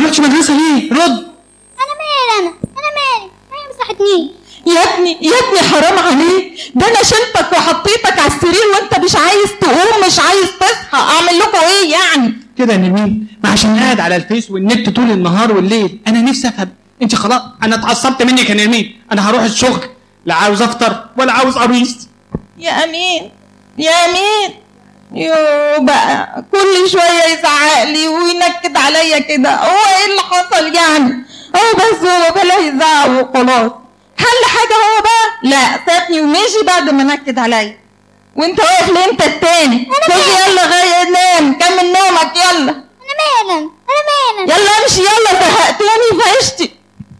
رحتش مدرسه ليه رد انا مالي انا انا مالي هي ما صحتنيش يا ابني يا ابني حرام عليك ده انا شلتك وحطيتك على السرير وانت مش عايز تقوم مش عايز تصحى اعمل لكم ايه يعني كده يا نرمين ما عشان قاعد على الفيس والنت طول النهار والليل انا نفسي افهم انت خلاص انا اتعصبت منك يا نرمين انا هروح الشغل لا عاوز افطر ولا عاوز قميص يا امين يا امين يو بقى كل شويه يزعق لي وينكد عليا كده هو ايه اللي حصل يعني هو بس هو بلا يزعق وخلاص حل حاجه هو بقى لا سابني ومشي بعد ما نكد عليا وانت واقف ليه انت التاني خد يلا غير نام كمل نومك يلا انا مالا انا مالا يلا امشي يلا زهقتني فعشتي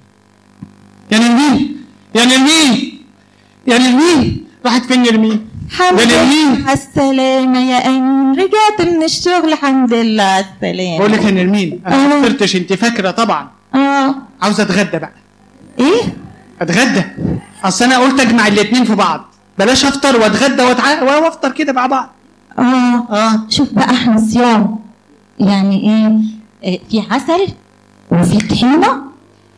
يا نرمين يا نرمين يا نرمين راحت فين نرمين الحمد يا لله نرمين على السلامة يا أمين رجعت من الشغل الحمد لله على السلامة بقول لك يا نرمين انا آه. ما فطرتش انت فاكره طبعا اه عاوز اتغدى بقى ايه اتغدى اصل انا قلت اجمع الاتنين في بعض بلاش افطر واتغدى واتع... وافطر كده مع بعض اه اه شوف بقى احنا صيام يعني ايه إيه، في عسل وفي طحينة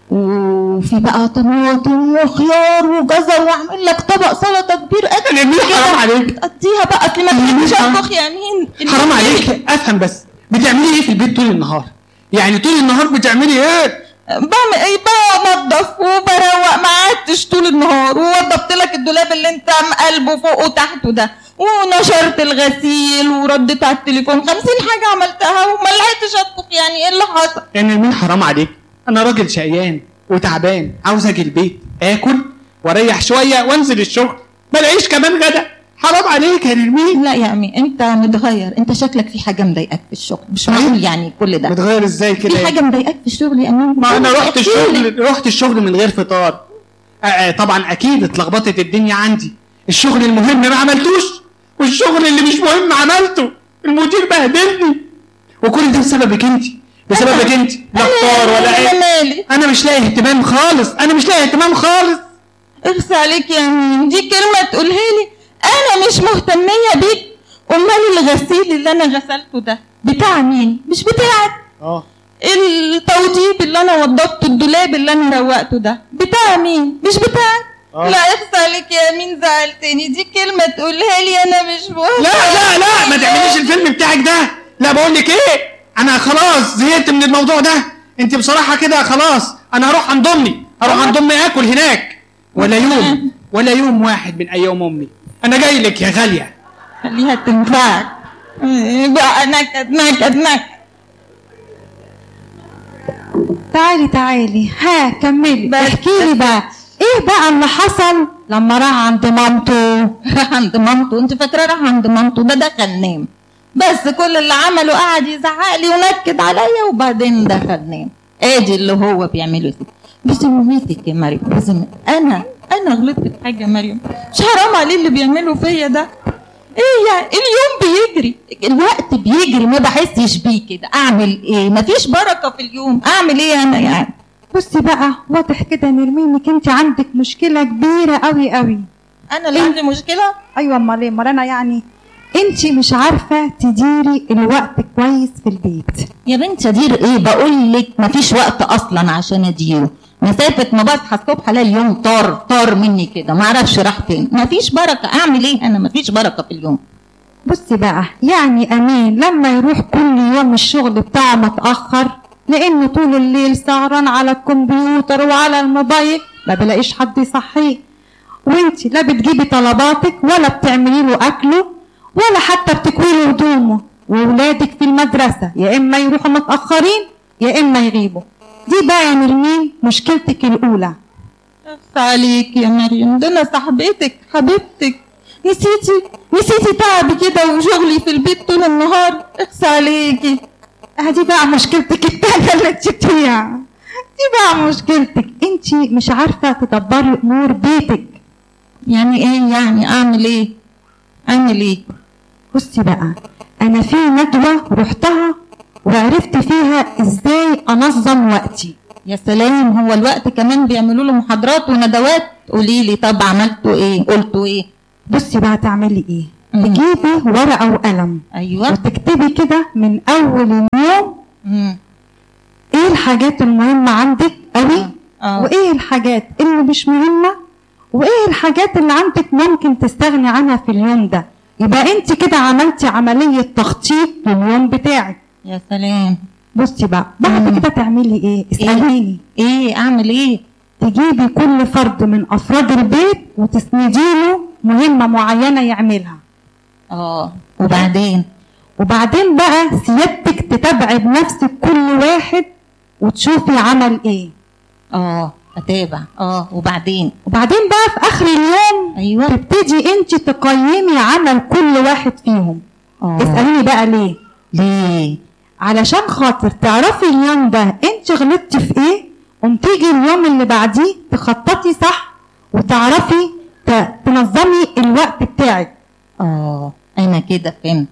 وفي بقى طماطم وخيار وجزر واعمل لك طبق سلطة كبير قد يا نرمين حرام عليك قضيها بقى اصل ما بتحبش آه. اطبخ يا امين حرام عليك افهم بس بتعملي ايه في البيت طول النهار يعني طول النهار بتعملي ايه بعمل ايه بنضف وبروق ما قعدتش طول النهار ووضبت لك الدولاب اللي انت مقلبه فوق وتحته ده ونشرت الغسيل ورديت على التليفون خمسين حاجة عملتها وما لحقتش اطبخ يعني ايه اللي حصل يعني مين حرام عليك انا راجل شقيان وتعبان عاوز اجي البيت اكل واريح شويه وانزل الشغل ما الاقيش كمان غدا حرام عليك يا نرمين لا يا امي انت متغير انت شكلك في حاجة مضايقاك في الشغل مش معقول يعني كل ده متغير ازاي كده في يعني؟ حاجة مضايقاك في الشغل يا امين ما انا رحت احكيلي. الشغل رحت الشغل من غير فطار آه آه طبعا اكيد اتلخبطت الدنيا عندي الشغل المهم ما عملتوش والشغل اللي مش مهم عملته المدير بهدلني وكل ده بسببك انت بسببك انت لا فطار ولا انا ايه مالي انا مش لاقي اهتمام خالص انا مش لاقي اهتمام خالص اغصى عليك يا امين دي كلمة تقولها لي انا مش مهتمية بيك امال الغسيل اللي انا غسلته ده بتاع مين مش بتاعك اه التوضيب اللي انا وضبته الدولاب اللي انا روقته ده بتاع مين مش بتاعك آه. لا اغصى عليك يا امين زعلتني دي كلمة تقولها لي انا مش مهتمية لا لا لا ما تعمليش الفيلم بتاعك ده لا بقول لك ايه انا خلاص زهقت من الموضوع ده انت بصراحه كده خلاص انا هروح عند امي اروح عند امي اكل هناك ولا يوم ولا يوم واحد من ايام امي انا جاي لك يا غاليه خليها تنفعك إيه بقى نكد نكد نكد تعالي تعالي ها كملي بس- احكي لي بقى ايه بقى اللي حصل لما راح عند مامته راح عند مامته انت فاكره راح عند مامته ده دخل نام بس كل اللي عمله قعد يزعق لي ونكد عليا وبعدين دخل نام ادي اللي هو بيعمله فيه بذمتك يا مريم بذمتك انا انا غلطت في حاجه يا مريم مش حرام عليه اللي بيعمله فيا ده ايه يعني اليوم بيجري الوقت بيجري ما بحسش بيه كده اعمل ايه مفيش بركه في اليوم اعمل ايه انا يعني بصي بقى واضح كده يا نرمين انك انت عندك مشكله كبيره قوي قوي انا اللي عندي مشكله ايوه امال ايه امال انا يعني انت مش عارفه تديري الوقت كويس في البيت يا بنت ادير ايه بقول لك مفيش وقت اصلا عشان اديره مسافه ما بصحى الصبح الاقي اليوم طار طار مني كده ما اعرفش راح فين مفيش بركه اعمل ايه انا مفيش بركه في اليوم بصي بقى يعني امين لما يروح كل يوم الشغل بتاعه متاخر لانه طول الليل سهران على الكمبيوتر وعلى الموبايل ما بلاقيش حد يصحيه وانت لا بتجيبي طلباتك ولا بتعملي له اكله ولا حتى بتكوي له هدومه واولادك في المدرسه يا اما يروحوا متاخرين يا اما يغيبوا دي بقى يا نرمين مشكلتك الاولى اخس عليك يا مريم ده انا صاحبتك حبيبتك نسيتي نسيتي تعبي كده وشغلي في البيت طول النهار اخس عليكي ادي بقى مشكلتك التانية اللي انت فيها دي بقى مشكلتك انت مش عارفه تدبري امور بيتك يعني ايه يعني اعمل ايه اعمل ايه بصي بقى انا في ندوه رحتها وعرفت فيها ازاي انظم وقتي يا سلام هو الوقت كمان بيعملوا له محاضرات وندوات قولي لي طب عملتوا ايه قلتوا ايه بصي بقى تعملي ايه مم. تجيبي ورقه وقلم ايوه وتكتبي كده من اول اليوم مم. ايه الحاجات المهمة عندك قوي آه. وايه الحاجات اللي مش مهمة وايه الحاجات اللي عندك ممكن تستغني عنها في اليوم ده يبقى انت كده عملتي عملية تخطيط لليوم بتاعك يا سلام بصي بقى بعد مم. كده تعملي ايه اسأليني ايه اعمل ايه تجيبي كل فرد من افراد البيت وتسنديله مهمة معينة يعملها اه وبعدين وبعدين بقى سيادتك تتابعي بنفسك كل واحد وتشوفي عمل ايه اه اتابع اه وبعدين وبعدين بقى في اخر اليوم ايوه تبتدي انت تقيمي عمل كل واحد فيهم اه اسأليني بقى ليه ليه علشان خاطر تعرفي اليوم ده انت غلطتي في ايه قوم تيجي اليوم اللي بعديه تخططي صح وتعرفي ت- تنظمي الوقت بتاعك اه انا كده فهمت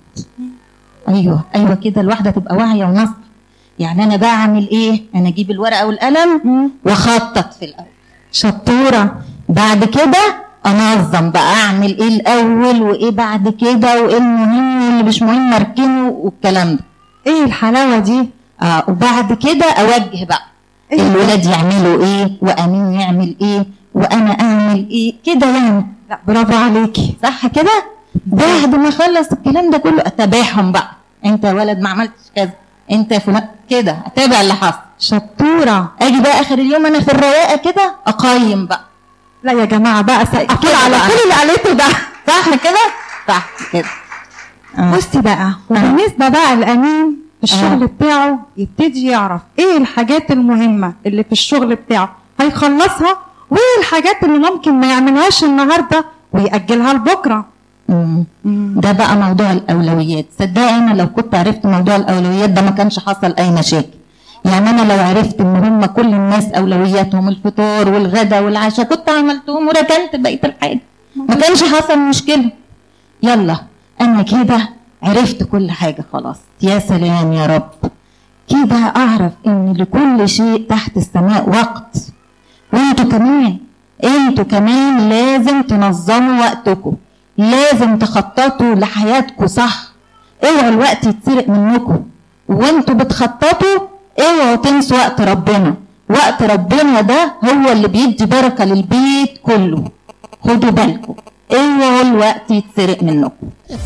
ايوه ايوه كده الواحده تبقى واعيه ونصح يعني انا بقى اعمل ايه انا اجيب الورقه والقلم واخطط في الاول شطورة بعد كده انظم بقى اعمل ايه الاول وايه بعد كده وايه المهم واللي مش مهم اركنه والكلام ده ايه الحلاوة دي اه وبعد كده اوجه بقى إيه؟ الولاد يعملوا ايه وامين يعمل ايه وانا اعمل ايه كده يعني لا برافو عليكي صح كده بعد ما اخلص الكلام ده كله اتابعهم بقى انت يا ولد ما عملتش كذا انت يا فلان كده اتابع اللي حصل شطورة اجي بقى اخر اليوم انا في الرواقه كده اقيم بقى لا يا جماعة بقى سقفوا كده على بقى. كل اللي قالته ده صح كده صح كده آه. بصي بقى وبالنسبة بقى الأمين في الشغل آه. بتاعه يبتدي يعرف ايه الحاجات المهمة اللي في الشغل بتاعه هيخلصها وايه الحاجات اللي ممكن ما يعملهاش النهاردة ويأجلها لبكرة مم. ده بقى موضوع الاولويات صدقني انا لو كنت عرفت موضوع الاولويات ده ما كانش حصل اي مشاكل يعني انا لو عرفت ان هم كل الناس اولوياتهم الفطار والغدا والعشاء كنت عملتهم وركنت بقيه الحاجه ما كانش حصل مشكله يلا انا كده عرفت كل حاجه خلاص يا سلام يا رب كده اعرف ان لكل شيء تحت السماء وقت وانتوا كمان انتوا كمان لازم تنظموا وقتكم لازم تخططوا لحياتكم صح اوعوا الوقت يتسرق منكم وانتوا بتخططوا اوعوا تنسوا وقت ربنا وقت ربنا ده هو اللي بيدي بركة للبيت كله خدوا بالكم اوعوا الوقت يتسرق منكم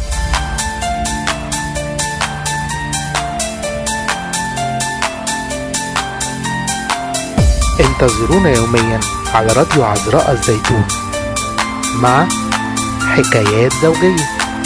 انتظرونا يوميا على راديو عذراء الزيتون مع حكايات زوجيه